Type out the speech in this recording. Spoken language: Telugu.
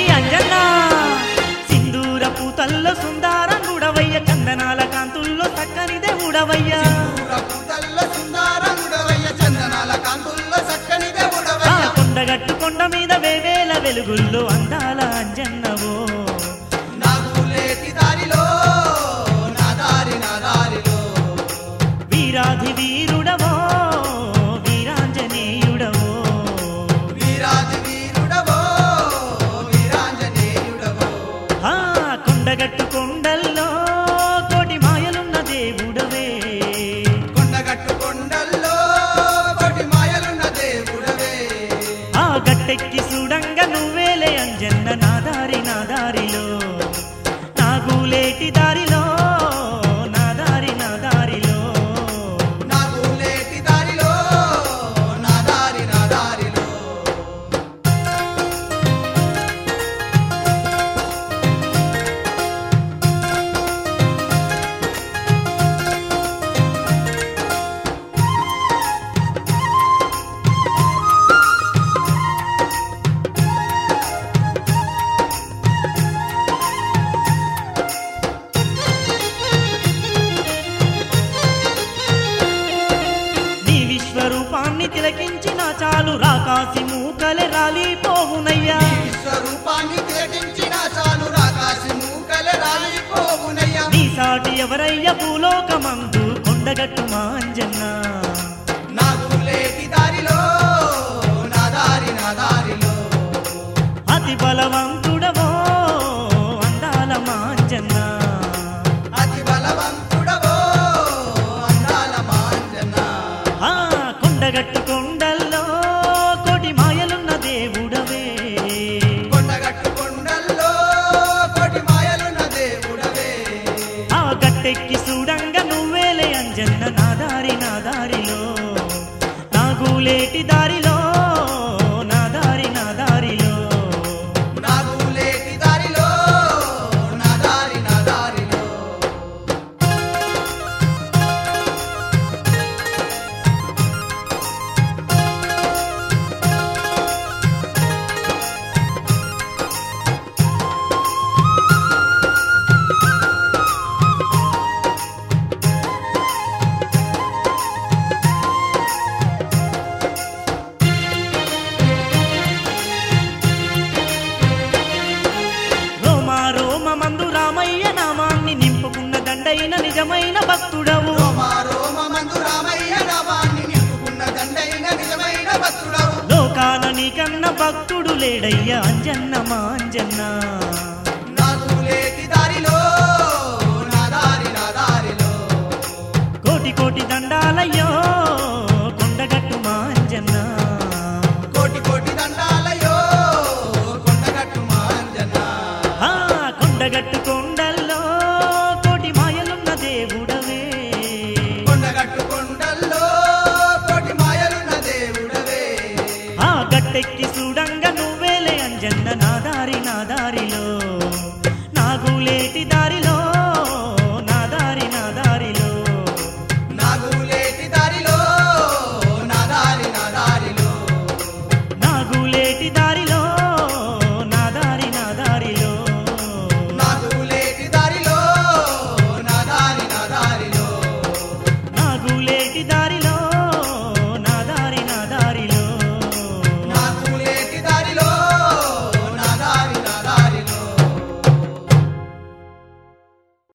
అంజన్న సింధూర పూతల్లో సుందారంగుడవయ్య చందనాల కాంతుల్లో చక్కనిదే ఉడవయ్య పూతల్లో సుందరంగుడవయ్య చందనాల కాంతుల్లో చక్కని ఆ దేవుడవయ్య కొండగట్టు కొండ మీద వేవేల వెలుగుల్లో అందాల అంజన్నవో నాగులేటి దారిలో నా దారి నా దారిలో వీరాధి వీరుడవో వీరాంజనేయుడవో వీరాది వీరుడవో వీరాంజనేయుడవో ఆ కొండగట్టు కొండల్లో కోటి మాయలున్న దేవుడవే కొండగట్టు కొండల్లో కోటి మాయలున్న దేవుడవే ఆ గట్టెక్కి చూడంగా నువ్వేలే అంజన్న నా దారి నా దారిలో నాగులేటి దారిలో నా దారి నా దారిలో నాగులేటి దారిలో నా దారి నా దారిలో నీ విశ్వరూపాన్ని తిలకించిన చాలు రాకాసి మూకలే రాలిపోవునయ్యా విశ్వరూపాన్ని తిలకించిన చాలు రాకాసి మూకలే రాలిపోవునయ్యా నీ సాటి ఎవరయ్య భూలోకమందు కొండగట్టు మాంజన్న నాగులేటి దారిలో నా దారి నా దారిలో అతి బలవంతుడవో అందాల మాంజన్న అతి బలవంతుడవో అందాల మాంజన ఆ కొండగట్టు కొండల్లో కోటి మాయలున్న దేవుడవే కొండగట్టు కొండల్లో కోటి మాయలున్న దేవుడవే ఆ గట్టెక్కి చూడంగా నువ్వేలే అంజన్న నా దారి నా దారిలో నాగులేటి దారిలో నా దారి నా దారిలో నాగులేటి దారిలో నా దారి నా దారిలో రోమా రోమ మందు రామయ్య నామాన్ని నింపుకున్న దండైన నిజమైన భక్తుడవు రోమ రోమ మందు రామయ్య నామాన్ని నింపుకున్న దండైన నిజమైన భక్తుడవు లోకాల నీకన్న భక్తుడు లేడయ్య అంజన్న మాంజన్న నాగులేటి దారిలో నా దారి నా దారిలో కోటి కోటి దండాలయ్యో కొండగట్టు మాంజన్న కోటి కోటి దండాలయో కొండగట్టు మాంజన ఆ కొండగట్టు కొండల్లో కోటి మాయలున్న దేవుడవే కొండగట్టు కొండల్లో కోటి మాయలున్న దేవుడవే ఆ గట్టెక్కి చూడంగా నువ్వేలే అంజన్న నా దారి నా దారిలో నాగులేటి